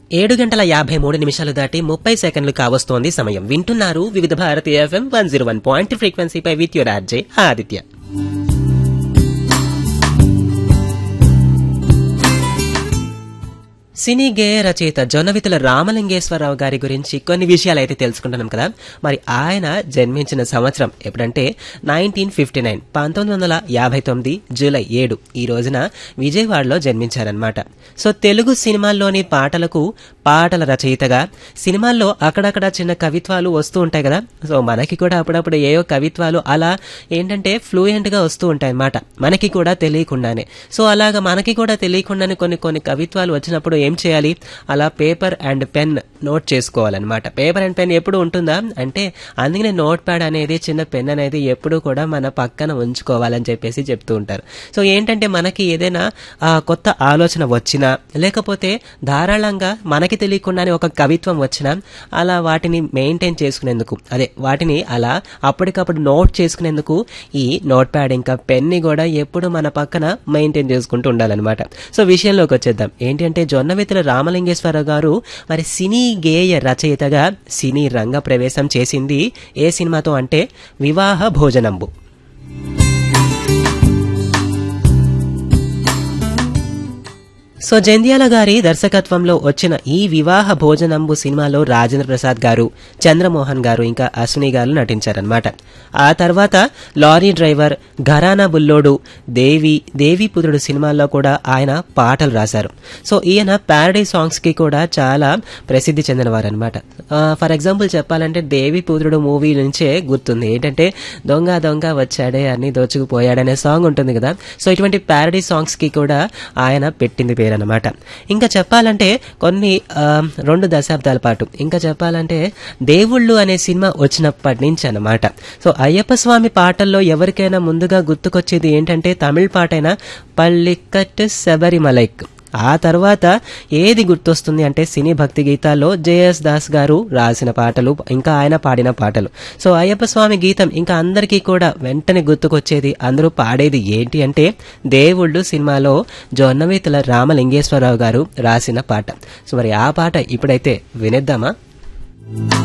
ఏడు గంటల యాభై మూడు నిమిషాలు దాటి ముప్పై సెకండ్లు కావస్తోంది సమయం వింటున్నారు Vividh Bharati FM one zero one point ఫ్రీక్వెన్సీపై విత్ యువర్ ఆర్జే ఆదిత్య సినీ గేయ రచయిత జొన్నవితుల రామలింగేశ్వరరావు గారి గురించి కొన్ని విషయాలు అయితే తెలుసుకుంటున్నాం కదా మరి ఆయన జన్మించిన సంవత్సరం ఎప్పుడంటే నైన్టీన్ ఫిఫ్టీ నైన్ పంతొమ్మిది వందల యాభై తొమ్మిది జూలై ఏడు ఈ రోజున విజయవాడలో జన్మించారనమాట సో తెలుగు సినిమాల్లోని పాటలకు పాటల రచయితగా సినిమాల్లో అక్కడక్కడ చిన్న కవిత్వాలు వస్తూ ఉంటాయి కదా సో మనకి కూడా అప్పుడప్పుడు ఏయో కవిత్వాలు అలా ఏంటంటే ఫ్లూయెంట్ గా వస్తూ ఉంటాయి అన్నమాట మనకి కూడా తెలియకుండానే సో అలాగా మనకి కూడా తెలియకుండానే కొన్ని కొన్ని కవిత్వాలు వచ్చినప్పుడు ఏం చేయాలి అలా పేపర్ అండ్ పెన్ నోట్ చేసుకోవాలన్నమాట పేపర్ అండ్ పెన్ ఎప్పుడు ఉంటుందా అంటే అందుకనే నోట్ ప్యాడ్ అనేది చిన్న పెన్ అనేది ఎప్పుడు కూడా మన పక్కన ఉంచుకోవాలని చెప్పేసి చెప్తూ ఉంటారు సో ఏంటంటే మనకి ఏదైనా ఆ, కొత్త ఆలోచన వచ్చినా లేకపోతే ధారాళంగా మనకి తెలియకుండానే ఒక కవిత్వం వచ్చినా అలా వాటిని మెయింటైన్ చేసుకునేందుకు అదే వాటిని అలా అప్పటికప్పుడు నోట్ చేసుకునేందుకు ఈ నోట్ ప్యాడ్ ఇంకా పెన్ని కూడా ఎప్పుడు మన పక్కన మెయింటైన్ చేసుకుంటూ ఉండాలన్నమాట సో విషయంలోకి వచ్చేద్దాం ఏంటంటే జొన్నవితుల రామలింగేశ్వరరావు గారు మరి సినీ గేయ రచయితగా సినీ రంగ ప్రవేశం చేసింది ఏ సినిమాతో అంటే వివాహ భోజనంబు సో జంధ్యాల గారి దర్శకత్వంలో వచ్చిన ఈ వివాహ భోజనంబు సినిమాలో రాజేంద్ర ప్రసాద్ గారు చంద్రమోహన్ గారు ఇంకా అశ్విని గారు నటించారనమాట ఆ తర్వాత లారీ డ్రైవర్ ఘరానా బుల్లోడు దేవి దేవీపుత్రుడు సినిమాల్లో కూడా ఆయన పాటలు రాశారు సో ఈయన ప్యారడీ సాంగ్స్ కి కూడా చాలా ప్రసిద్ధి చెందినవారు అనమాట ఫర్ ఎగ్జాంపుల్ చెప్పాలంటే దేవీపుత్రుడు మూవీ నుంచే గుర్తుంది ఏంటంటే దొంగ దొంగ వచ్చాడే అన్ని దోచుకుపోయాడనే సాంగ్ ఉంటుంది కదా సో ఇటువంటి ప్యారడీ సాంగ్స్ కి కూడా ఆయన పెట్టింది పేరు అనమాట ఇంకా చెప్పాలంటే కొన్ని ఆ, రెండు దశాబ్దాల పాటు ఇంకా చెప్పాలంటే దేవుళ్ళు అనే సినిమా వచ్చినప్పటి నుంచి అన్నమాట సో అయ్యప్ప స్వామి పాటల్లో ఎవరికైనా ముందుగా గుర్తుకొచ్చేది ఏంటంటే తమిళ పాటైన పల్లికట్ శబరిమలైక్ ఆ తర్వాత ఏది గుర్తొస్తుంది అంటే సినీ భక్తి గీతాల్లో జేఎస్ దాస్ గారు రాసిన పాటలు ఇంకా ఆయన పాడిన పాటలు సో అయ్యప్ప స్వామి గీతం ఇంకా అందరికీ కూడా వెంటనే గుర్తుకొచ్చేది అందరూ పాడేది ఏంటి అంటే దేవుళ్ళు సినిమాలో జొన్నవేతుల రామలింగేశ్వరరావు గారు రాసిన పాట సో మరి ఆ పాట ఇప్పుడైతే వినేద్దామా